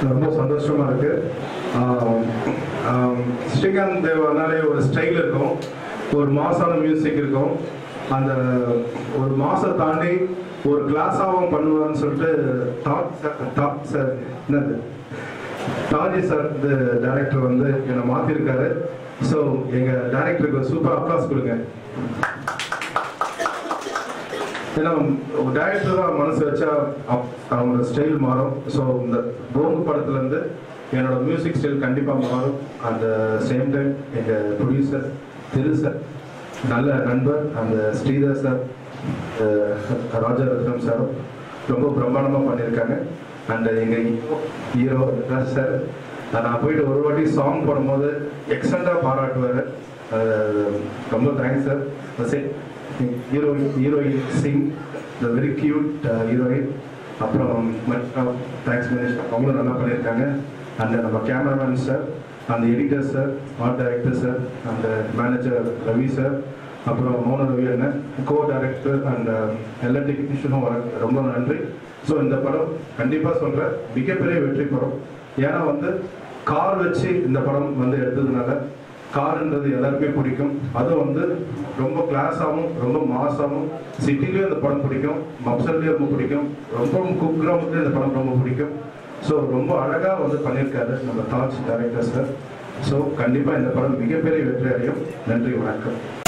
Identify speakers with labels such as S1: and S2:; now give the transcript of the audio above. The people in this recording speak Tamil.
S1: ரொம்ப சந்தோஷமா இருக்கு ஆம், ஆம், ஸ்ரீகாந்த் தேவானாலே ஒரு ஸ்டைல் இருக்கும் ஒரு மாசான மியூசிக் இருக்கும் அந்த ஒரு மாசம் தாண்டி ஒரு கிளாஸாகவும் பண்ணுவார்னு சொல்லிட்டு தாட் சார் தாட் சார் என்னது தாஜி சார் இந்த டைரக்டர் வந்து என்னை மாத்திருக்காரு ஸோ எங்க டைரக்டருக்கு சூப்பர் அப்ளாஸ் கொடுங்க ஏன்னா ஒரு டைரக்டர் தான் மனசு வச்சா அப்- அவங்களோட ஸ்டைல் மாறும் ஸோ இந்த போங்கு படத்துல இருந்து என்னோட மியூசிக் ஸ்டைல் கண்டிப்பா மாறும் அந்த சேம் டைம் எங்க ப்ரொடியூசர் திரு சார் நல்ல நண்பர் அந்த ஸ்ரீதர் சார் அஹ், ராஜரத்னம் சாரும் ரொம்ப பிரம்மாண்டமா பண்ணியிருக்காங்க அண்ட் எங்க ஹீரோ சார் நான் போயிட்டு ஒரு வாட்டி சாங் போடும்போது எக்ஸலண்டா பாராட்டுவார் ரொம்ப தேங்க்ஸ் சார் சரி hero heroine Singh the very cute heroine அப்புறம் தேங்க்ஸ் மனிஷ் அவங்களும் நல்லா பண்ணியிருக்காங்க அந்த நம்ம கேமராமேன் சார் அந்த editor sir art director sir அந்த மேனேஜர் ரவி சார் அப்புறம் மோன ரவி அண்ணன் கோ டைரக்டர் அண்ட் எல்லா டெக்னீஷியனும் வர ரொம்ப நன்றி ஸோ இந்த படம் கண்டிப்பாக சொல்கிறேன் மிகப்பெரிய வெற்றி படம் ஏன்னா வந்து கார் வச்சு இந்த படம் வந்து எடுத்ததுனால காருன்றது எல்லாருக்குமே பிடிக்கும் அதுவும் வந்து ரொம்ப கிளாஸாகவும் ரொம்ப மாசாகவும் சிட்டிலையும் இந்த படம் பிடிக்கும் மப்சல்லையும் ரொம்ப பிடிக்கும் ரொம்ப குக்கிராமத்துலையும் இந்த படம் ரொம்ப பிடிக்கும் ஸோ ரொம்ப அழகாக வந்து பண்ணியிருக்காரு நம்ம தாஜ் டைரக்டர் சார் ஸோ கண்டிப்பாக இந்த படம் மிகப்பெரிய வெற்றி அடையும் நன்றி வணக்கம்